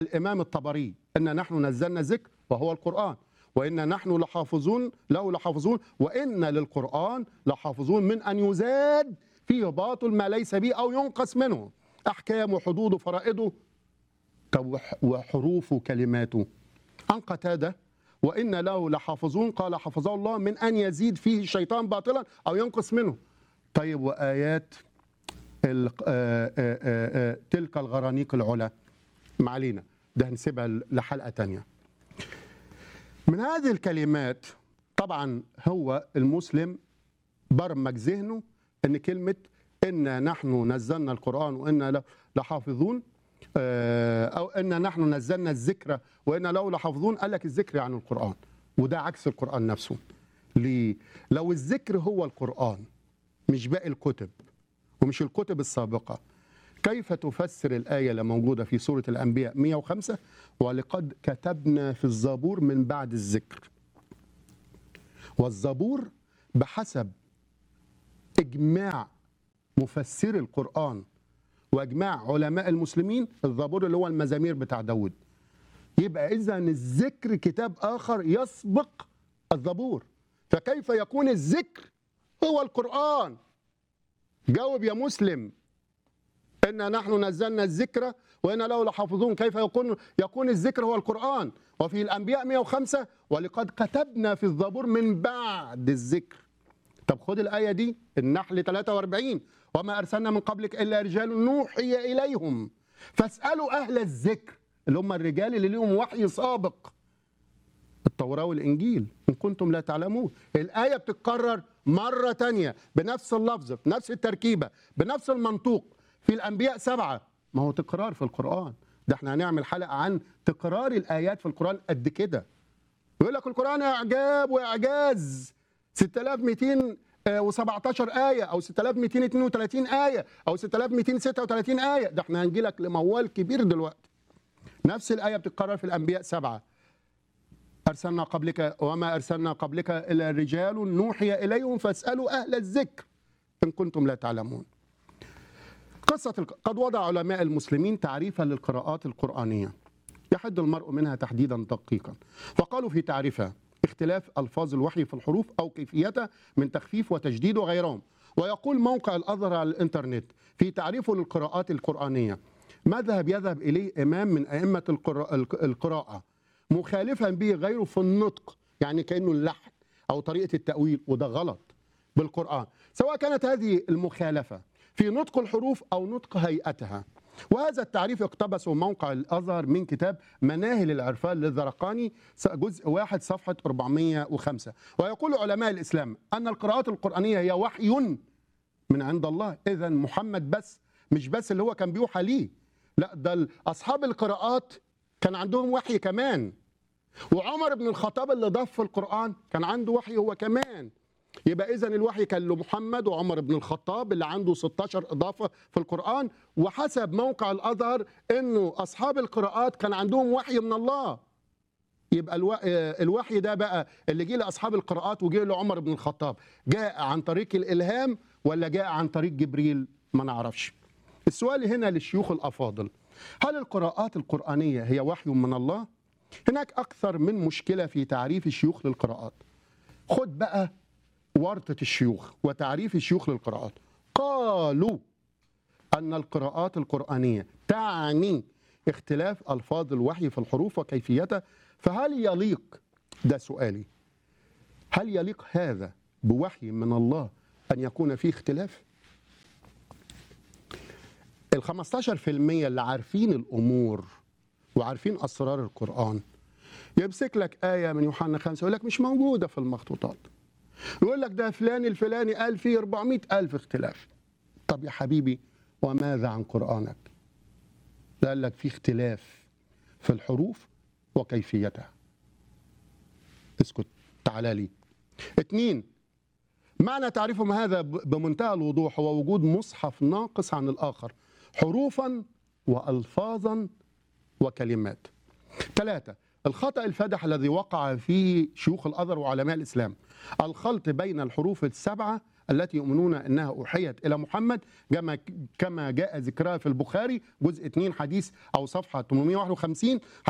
الإمام الطبري أن نحن نزلنا الذكر وهو القرآن وإن نحن لحافظون له لحافظون وإن للقرآن لحافظون من أن يزاد فيه باطل ما ليس به أو ينقص منه أحكام وحدود وفرائضه طب وحروف كلماته عن قتادة وإن له لحافظون قال حفظه الله من أن يزيد فيه الشيطان باطلا أو ينقص منه طيب وآيات ال- آه، آه، آه، آه، تلك الغرانيق العلا ما علينا ده هنسيبها لحلقة تانية من هذه الكلمات طبعا هو المسلم برمج ذهنه ان كلمة إن نحن نزلنا القرآن وإن له لحافظون آه، أو إن نحن نزلنا الذكر وإن له لحافظون قال لك الذكر يعني القرآن وده عكس القرآن نفسه ليه؟ لو الذكر هو القرآن مش باقي الكتب ومش الكتب السابقة كيف تفسر الآية اللي موجودة في سورة الأنبياء 105 ولقد كتبنا في الزبور من بعد الذكر والزبور بحسب إجماع مفسري القرآن وإجماع علماء المسلمين الزبور اللي هو المزامير بتاع داود يبقى إذا الذكر كتاب آخر يسبق الزبور فكيف يكون الذكر هو القرآن جاوب يا مسلم إن نحن نزلنا الذكر وإن له لحافظون كيف يكون يكون الذكر هو القرآن وفي الأنبياء 105 ولقد كتبنا في الزبور من بعد الذكر طب خد الآية دي النحل 43 وما أرسلنا من قبلك إلا رجال نوحي إليهم فاسألوا أهل الذكر اللي هم الرجال اللي لهم وحي سابق التوراة والإنجيل إن كنتم لا تعلمون الآية بتتكرر مرة تانية بنفس اللفظ بنفس التركيبة بنفس المنطوق في الأنبياء سبعة ما هو تكرار في القرآن ده احنا هنعمل حلقة عن تكرار الآيات في القرآن قد كده يقول لك القرآن إعجاب وإعجاز 6217 آية أو 6232 آية أو 6236 آية ده احنا هنجي لك لموال كبير دلوقتي نفس الآية بتتكرر في الأنبياء سبعة أرسلنا قبلك وما أرسلنا قبلك إلا رجال نوحي إليهم فاسألوا أهل الذكر إن كنتم لا تعلمون قصة الق- قد وضع علماء المسلمين تعريفا للقراءات القرآنية يحد المرء منها تحديدا دقيقا فقالوا في تعريفها اختلاف ألفاظ الوحي في الحروف أو كيفيتها من تخفيف وتجديد وغيرهم ويقول موقع الأزهر على الإنترنت في تعريفه للقراءات القرآنية مذهب يذهب إليه إمام من أئمة القراءة, القراءة مخالفا به غيره في النطق يعني كأنه اللحن أو طريقة التأويل وده غلط بالقرآن سواء كانت هذه المخالفة في نطق الحروف أو نطق هيئتها وهذا التعريف اقتبسه موقع الأزهر من كتاب مناهل العرفان للزرقاني جزء واحد صفحة 405 ويقول علماء الإسلام أن القراءات القرآنية هي وحي من عند الله إذا محمد بس مش بس اللي هو كان بيوحى ليه لا ده أصحاب القراءات كان عندهم وحي كمان وعمر بن الخطاب اللي ضاف في القرآن كان عنده وحي هو كمان يبقى اذا الوحي كان لمحمد وعمر بن الخطاب اللي عنده 16 اضافه في القران وحسب موقع الازهر انه اصحاب القراءات كان عندهم وحي من الله يبقى الو... آه، الوحي ده بقى اللي جه لاصحاب القراءات وجه لعمر بن الخطاب جاء عن طريق الالهام ولا جاء عن طريق جبريل ما نعرفش السؤال هنا للشيوخ الافاضل هل القراءات القرانيه هي وحي من الله هناك اكثر من مشكله في تعريف الشيوخ للقراءات خد بقى ورطة الشيوخ وتعريف الشيوخ للقراءات قالوا أن القراءات القرآنية تعني اختلاف ألفاظ الوحي في الحروف وكيفيتها فهل يليق ده سؤالي هل يليق هذا بوحي من الله أن يكون فيه اختلاف ال 15% اللي عارفين الأمور وعارفين أسرار القرآن يمسك لك آية من يوحنا خمسة يقول لك مش موجودة في المخطوطات يقول لك ده فلان الفلاني قال فيه 400 ألف اختلاف طب يا حبيبي وماذا عن قرآنك قال لك في اختلاف في الحروف وكيفيتها اسكت تعالى لي اتنين معنى تعريفهم هذا ب- بمنتهى الوضوح هو وجود مصحف ناقص عن الآخر حروفا وألفاظا وكلمات ثلاثة الخطأ الفادح الذي وقع فيه شيوخ الأزهر وعلماء الإسلام الخلط بين الحروف السبعة التي يؤمنون انها اوحيت الى محمد كما كما جاء ذكرها في البخاري جزء 2 حديث او صفحه 851